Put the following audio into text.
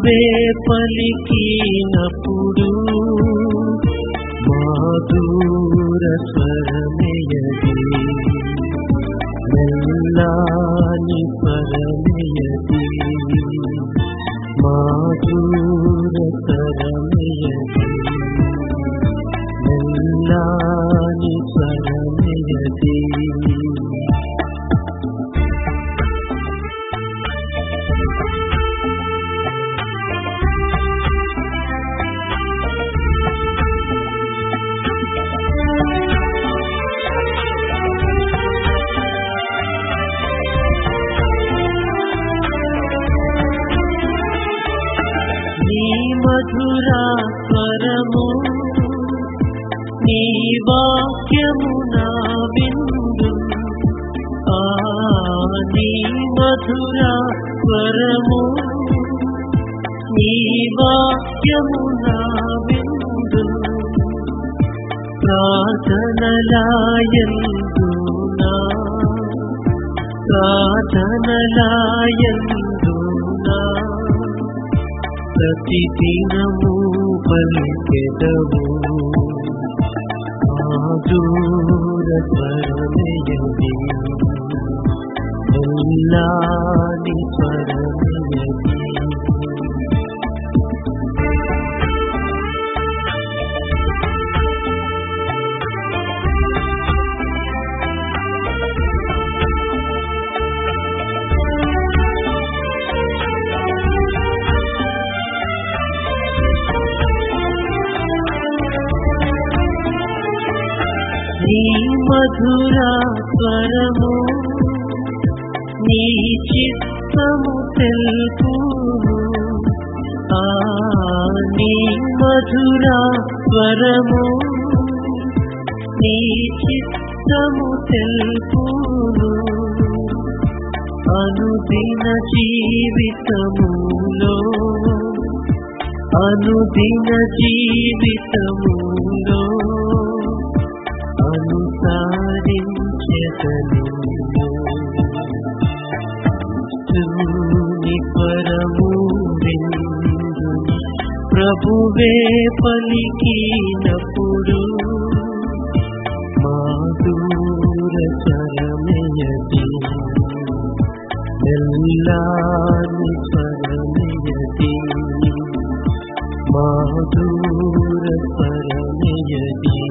ప్రభువే పలికినప్పుడు మాధుర స్వరమయది మెల్లాని స్వరమయది మాధుర స్వరమయది మెల్లాని స్వరమయది నీ మధురా స్వరము నీ వాక్యము నా విందు ఆ నీ మధురా స్వరము నీ వాక్యము నా విందు ప్రార్థనలాయందు నా ప్రార్థనలాయందు నా ప్రతిదినము పలికెదవు ఆదూర స్వరమయది ఎల్లాని స్వరమయది నీ మధుర స్వరము నీ చిత్తము తెలుపు ఆ నీ మధుర స్వరము నీ చిత్తము తెలుపు అనుదిన జీవితములో అనుదిన జీవితములో అనుసారించెదను శూని పరము విందు ప్రభువే పలికినప్పుడు మాధుర చరమయది ఎల్లాని స్వరమయది మాధుర స్వరమయది